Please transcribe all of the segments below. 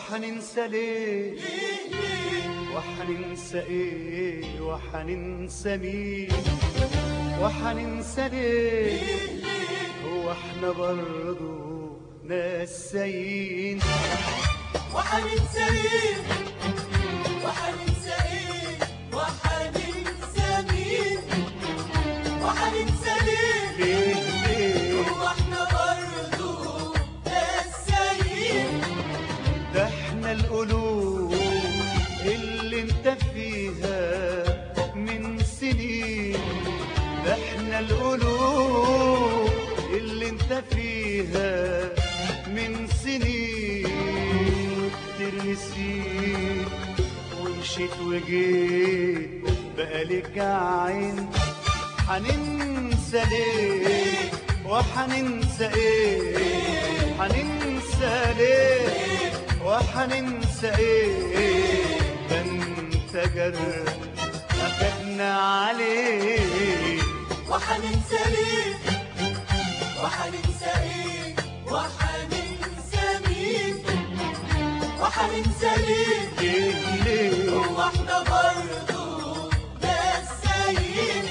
وحننسى ليه وحننسى ايه وحننسى مين وحننسى ليه هو احنا برضو ناسيين وحننسى ايه وحننسى ايه وحننسى مين وحننسى ليه ليه ليه هو احنا برضو ناسيين ده احنا القلوب اللي انت فيها من سنين ده احنا القلوب اللي انت فيها من سنين ترسيت ومشيت وجيت بقالك عين حننسى ليه وحننسى ايه حننسى ليه وحننسى ايه ده انت جرح اخدنا عليه وحننسى ليه وحننسى ايه وحننسى مين وحننسى ليه ليه ليه هو احنا برضو ناسيين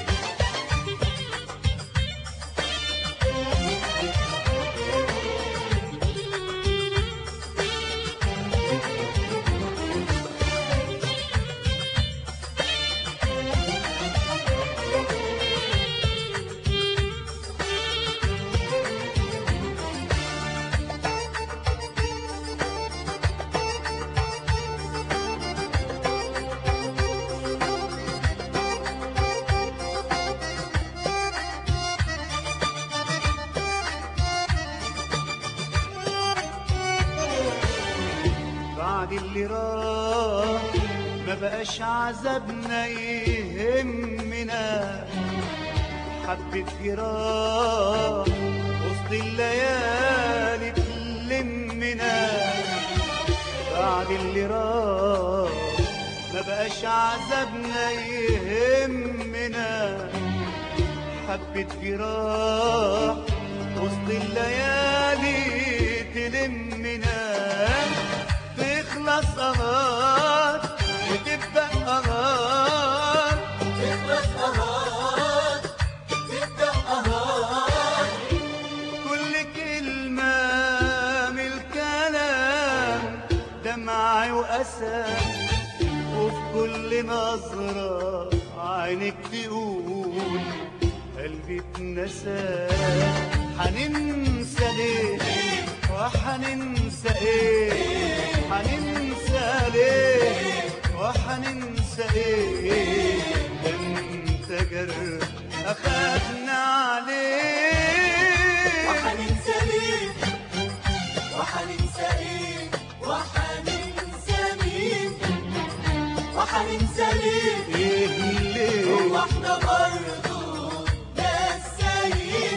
بعد اللي راح ما بقاش عذابنا يهمنا حبة جراح وسط الليالي تلمنا بعد اللي راح ما بقاش عذابنا يهمنا حبة جراح وسط الليالي تلمنا تخلص أغار وتبدأ أغار تخلص أهار تبدأ أهار كل كلمة من الكلام دمع وأسى وفي كل نظرة عينك تقول قلبي اتنسى حننسى ليه وحننسى ايه حننسى ليه وحننسى ايه ده انت جرح اخدنا عليه وحننسى ليه وحننسى ايه وحننسى مين وحننسى ليه ايه ليه هو احنا برضو ناسيين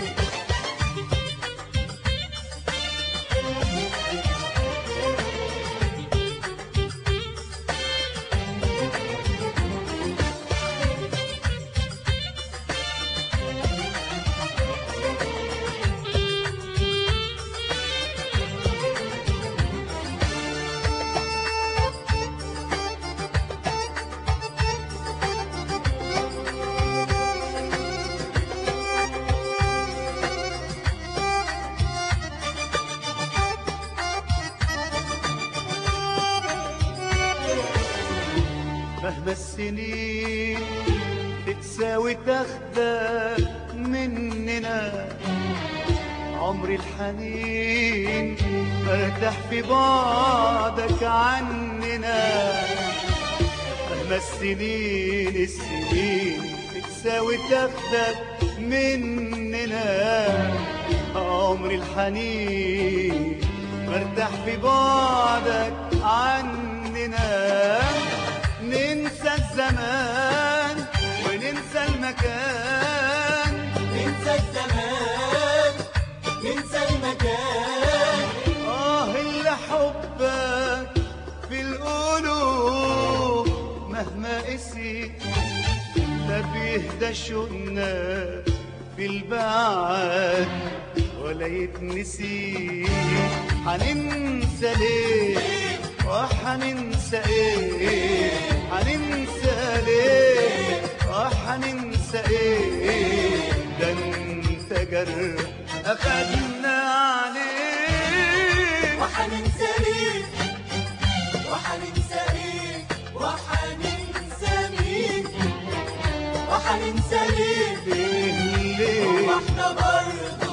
مهما السنين بتساوي تاخدك مننا عمر الحنين ارتاح في بعدك عننا مهما السنين السنين بتساوي تاخدك مننا عمر الحنين مرتاح في بعدك عننا ننسى الزمان وننسى المكان ننسى الزمان ننسى المكان آه اللي حبك في القلوب مهما قسي لا بيهدى شوقنا في البعد ولا يتنسي هننسى ليه وحننسى ايه حننسى ليه وحننسى ايه ده انت جرح اخدنا عليه وحننسى ليه وحننسى ايه وحننسى مين وحننسى ليه ليه ليه واحنا برضه